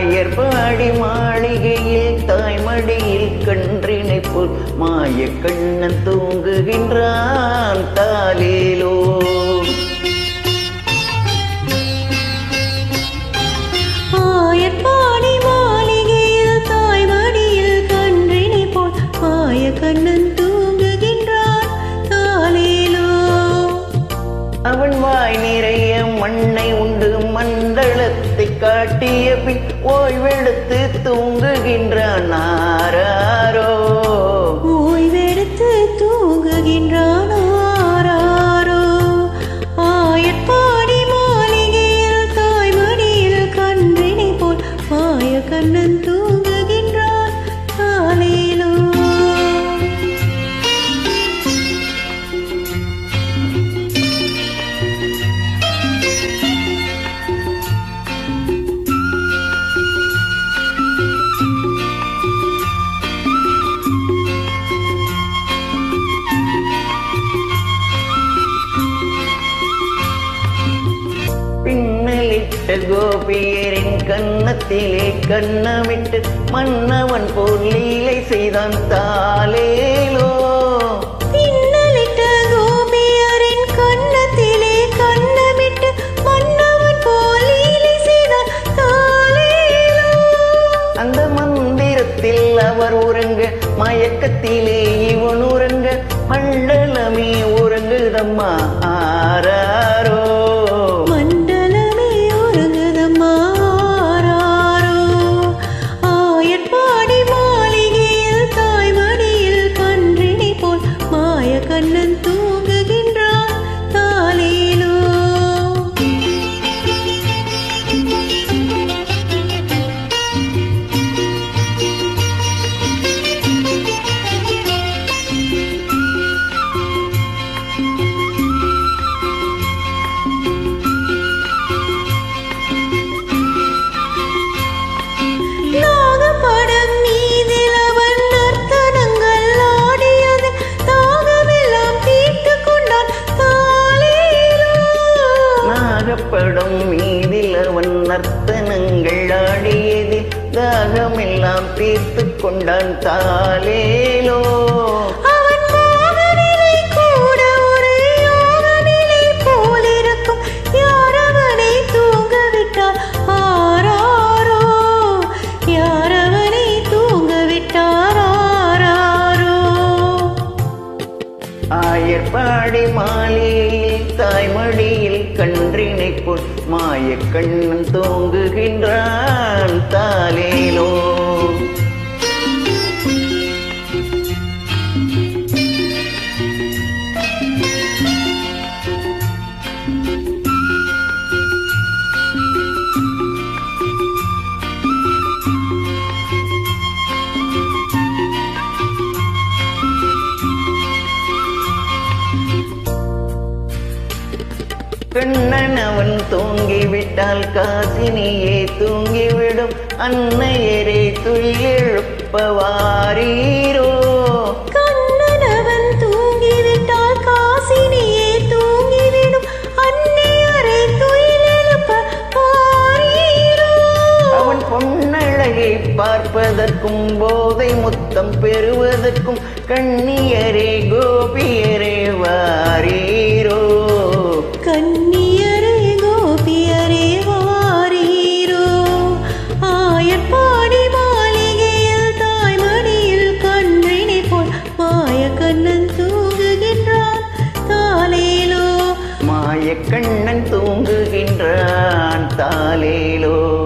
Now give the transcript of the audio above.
ஆயர்பாடி மாளிகையில் தாய்மடியில் கன்றினை போல் மாய கண்ணன் தூங்குகின்றான் தாலேலோ ஆயர்பாடி மாளிகையில் தாய்மடியில் கன்றினை போல் மாய கண்ணன் தூங்குகின்றான் தாலேலோ அவன் வாய் நிறைய மண்ணை உண்டு மண்டலத்தை காட்டிய பின் ஓய்வெடுத்து தூங்குகின்றான் ஆராரோ ஓய்வெடுத்து தூங்குகின்றான் ஆராரோ ஆயர்பாடி மாளிகையில் தாய்மடியில் கன்றினை போல் மாய கண்ணன் தூங்குகின்றான் தாலேலோ பின்னலிட்ட கோபியரின் கன்னத்திலே கண்ணமிட்டு மன்னவன் போல் லீலை செய்தான் தாலேலோ பின்னலிட்ட கோபியரின் கன்னத்திலே கண்ணமிட்டு மன்னவன் போல் லீலை செய்தான் தாலேலோ அந்த மந்திரத்தில் அவர் உறங்க மயக்கத்திலே இவன் உறங்க மண்டலமே உறங்குதம்மா ஆராரோ மண்டலமே உறங்குதம்மா ஆராரோ ஆயர்பாடி மாளிகையில் தாய்மடியில் கன்றினை போல் மாய கண்ணன் தூங்குகின்றான் தாலேலோ நாகப்படம் மீதில் அவன் நர்த்தனங்கள் ஆடியது தாகமெல்லாம் தீர்த்து கொண்டான் தாலேலோ நாகப்படும் மீதில் அவன் நர்த்தனங்கள் ஆடியதில் தாகமெல்லாம் தீர்த்து கொண்டான் தாலேலோ அவன் மோகநிலை கூட ஒரு யோகநிலை போலிருக்கும் யாரவனை தூங்க விட்டார் ஆராரோ யாரவனை தூங்க விட்டார் ஆராரோ ஆயர்பாடி மாளிகையில் தாய்மடியில் கன்றினை போல் மாய கண்ணன் தூங்குகின்றான் தாலேலோ கண்ணன் அவன் தூங்கிவிட்டால் காசினியே தூங்கிவிடும் அன்னையரே துயிலெழுப்ப வாரீரோ கண்ணனவன் தூங்கிவிட்டால் காசினியே தூங்கிவிடும் அன்னையரை துயிலெழுப்ப வாரீரோ அவன் பொன்னழகை பார்ப்பதற்கும் போதை முத்தம் பெறுவதற்கும் கண்ணியரே கோபியரே வாரீரோ கன்னியரே கோபியரே வாரீரோ ஆயர்பாடி மாளிகையில் தாய்மடியில் கன்றினை போல் மாய கண்ணன் தூங்குகின்றான் தாலேலோ மாய கண்ணன் தூங்குகின்றான் தாலேலோ